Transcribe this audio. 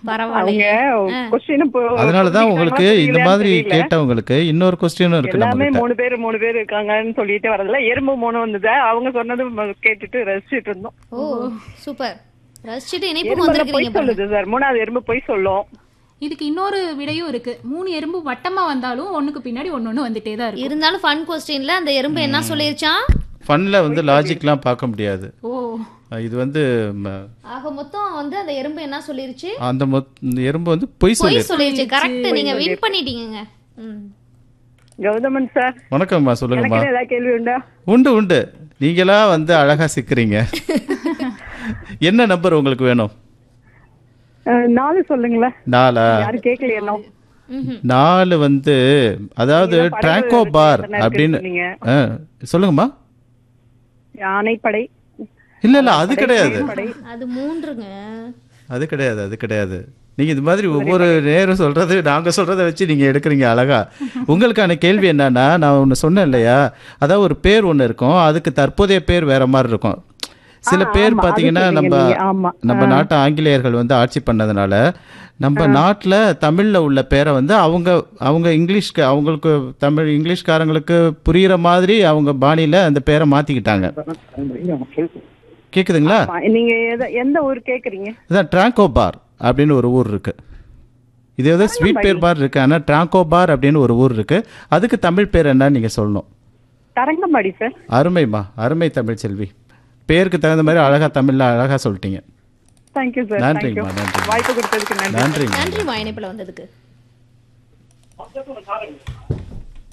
பரவாயில்லையே அவங்க கொஸ்டின் அதனாலதான் உங்களுக்கு இந்த மாதிரி கேட்டவங்களுக்கு இன்னொரு கொஸ்டினும் இருக்கு நம்ம எல்லாமே கிட்ட மூணு பேர் மூணு பேர் இருக்காங்கன்னு சொல்லிட்டு வரதுல எறும்பு மூணு வந்தது அவங்க சொன்னது ம- கேட்டுட்டு ரசிச்சிட்டு இருந்தோம் ஓ சூப்பர் ரசிச்சுட்டு இணைப்புக்கு எறும்புல வந்திருக்கீங்க பொய் சொல்லுது சார் மூணாவது எறும்பு பொய் சொல்லும் இதுக்கு இன்னொரு விடையும் இருக்கு மூணு எறும்பு வட்டமா வந்தாலும் ஒண்ணுக்கு பின்னாடி ஒன்னொன்னு வந்துட்டே தான் இருக்கும் இருந்தாலும் ஃபன் கொஸ்டின்ல அந்த எறும்பு என்ன சொல்லிருச்சான் ஃபன்ல வந்து லாஜிக்லாம் பார்க்க முடியாது ஓ இது வந்து ம, ஆக மொத்தம் வந்து அந்த எறும்பு என்ன சொல்லிருச்சு அந்த மொத்- இந்த எறும்பு வந்து பொய் சொல்லி பொய் சொல்லிருச்சு கரெக்ட் நீங்க வின் பண்ணிட்டீங்கங்க ம். கௌதமன் சார் வணக்கம்மா சொல்லுங்கம்மா எனக்கு ஏதாவது கேள்வி உண்டா உண்டு உண்டு நீங்களா வந்து அழகா சிக்கிறீங்க என்ன நம்பர் உங்களுக்கு வேணும் அஹ், நாலு சொல்லுங்களேன் நாலா யாரும் கேட்கலையே இன்னும் ம்ஹும். நாலு வந்து அதாவது நீங்க தான் ட்ராங்கோ படகு பார் எத்தனை அப்படின்னு இருக்குன்னு ஆ, சொல்லுங்கம்மா யானைப்படை இல்ல இல்ல அது கிடையாது படை அது மூன்றுங்க அது கிடையாது அது கிடையாது நீங்க இது மாதிரி ஒவ்வொரு நேரம் சொல்றது நாங்க சொல்றத வச்சு நீங்க எடுக்கிறீங்க அழகா உங்களுக்கான கேள்வி என்னன்னா நான் ஒன்று சொன்னேன் இல்லையா அதாவது ஒரு பேர் ஒன்று இருக்கும் அதுக்கு தற்போதைய பேர் வேற மாதிரி இருக்கும் சில ஆ, பேர் ஆமா, அது பார்த்தீங்கன்னா சொன்னீங்க நம்ம நீங்க, ஆமா. நம்ம நாட்டை ஆங்கிலேயர்கள் வந்து ஆட்சி பண்ணதுனால நம்ம நாட்டில் தமிழில் உள்ள பேரை வந்து அவங்க அவங்க இங்கிலீஷ்க்கு அவங்களுக்கு தமிழ் இங்கிலீஷ்காரங்களுக்கு புரிகிற மாதிரி அவங்க பாணியில் அந்த பேரை மாற்றிக்கிட்டாங்க கேட்குதுங்களா ஆமா, நீங்க எத- எந்த ஊர் கேக்குறீங்க இதான் ட்ராங்கோ பார் அப்படின்னு ஒரு ஊர் இருக்கு இது ஏதோ ஸ்வீட் பேர் பார் இருக்கு ஆனால் ட்ராங்கோ பார் அப்படின்னு ஒரு ஊர் இருக்கு அதுக்கு தமிழ் பேர் என்னன்னு நீங்கள் சொல்லணும் தரங்கம்பாடி சார் அருமைம்மா அருமை தமிழ் செல்வி பேருக்கு தகுந்த மாதிரி அழகா தமிழ்ல அழகா சொல்லிட்டீங்க தேங்க்யூ சார் தேங்க்யூ நன்றிங்கம்மா நன்றி வாய்ப்பு கொடுத்ததுக்கு நன்றி நன்றிங்க நன்றிமா இணைப்புல வந்ததுக்கு